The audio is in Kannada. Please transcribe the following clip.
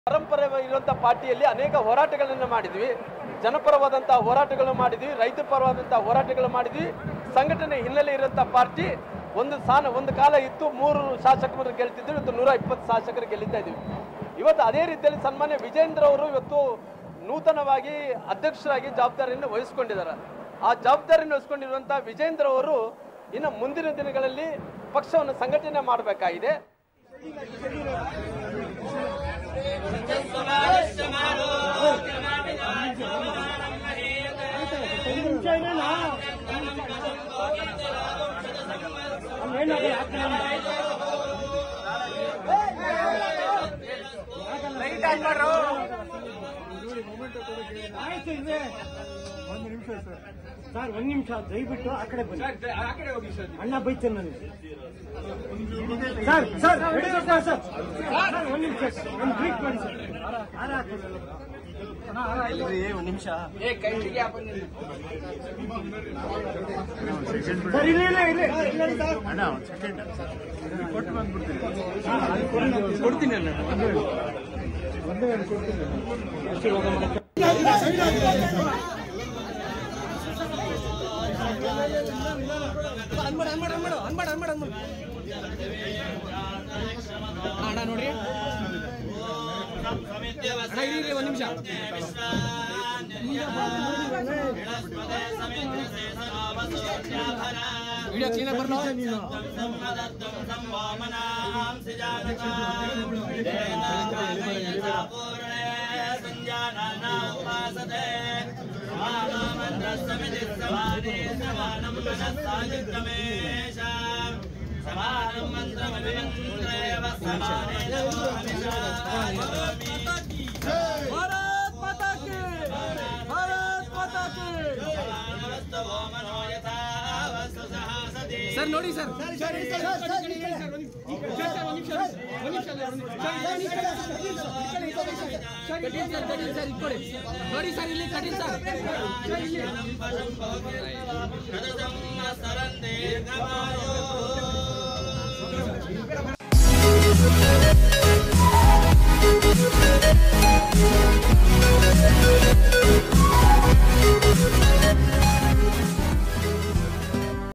ಪರಂಪರೆ ಇರುವಂಥ ಪಾರ್ಟಿಯಲ್ಲಿ ಅನೇಕ ಹೋರಾಟಗಳನ್ನು ಮಾಡಿದ್ವಿ ಜನಪರವಾದಂಥ ಹೋರಾಟಗಳು ಮಾಡಿದ್ವಿ ರೈತರ ಪರವಾದಂಥ ಹೋರಾಟಗಳು ಮಾಡಿದ್ವಿ ಸಂಘಟನೆ ಹಿನ್ನೆಲೆ ಇರುವಂಥ ಪಾರ್ಟಿ ಒಂದು ಸ್ಥಾನ ಒಂದು ಕಾಲ ಇತ್ತು ಮೂರು ಶಾಸಕರು ಗೆಲ್ತಿದ್ರು ಇವತ್ತು ನೂರ ಇಪ್ಪತ್ತು ಶಾಸಕರು ಗೆಲ್ಲಿತಾ ಇದ್ವಿ ಇವತ್ತು ಅದೇ ರೀತಿಯಲ್ಲಿ ಸನ್ಮಾನ್ಯ ವಿಜೇಂದ್ರ ಅವರು ಇವತ್ತು ನೂತನವಾಗಿ ಅಧ್ಯಕ್ಷರಾಗಿ ಜವಾಬ್ದಾರಿಯನ್ನು ವಹಿಸ್ಕೊಂಡಿದ್ದಾರೆ ಆ ಜವಾಬ್ದಾರಿಯನ್ನು ವಹಿಸ್ಕೊಂಡಿರುವಂಥ ವಿಜೇಂದ್ರ ಅವರು ಇನ್ನು ಮುಂದಿನ ದಿನಗಳಲ್ಲಿ ಪಕ್ಷವನ್ನು ಸಂಘಟನೆ ಮಾಡಬೇಕಾಗಿದೆ ಆಯ್ತು ಇದೆ ಒಂದು ನಿಮಿಷ ಸರ್ ಸರ್ ಒಂದ್ ನಿಮಿಷ ದಯವಿಟ್ಟು ಆ ಕಡೆ ಬನ್ನಿ ಅಣ್ಣ ಬೈತೇನೆ ನನಗೆ ಸರ್ ಸರ್ ಹಿಡಿದು ಸರ್ ಸರ್ ಸರ್ ಒಂದ್ ನಿಮಿಷ ಸರ್ ಒಂದು ಬ್ರೀಕ್ ಮಾಡಿ ಸರ್ ಹಾರ ಹಾಕೋದು. ಒಂದ್ ನಿಮಿಷ ಸರ್ ಇಲ್ಲ ಇಲ್ಲ ಇಲ್ಲ ಇಲ್ಲ ಸರ್ ಅಣ್ಣ ಒಂದು ಸೆಕೆಂಡ್ ಕೊಡ್ತೀನಿ ಅಣ್ಣ ಸರ್ ನೋಡಿ ಸರ್ ನೋಡಿ ಸರ್ ಇಲ್ಲಿ ಕಠಿಣ ಸರ್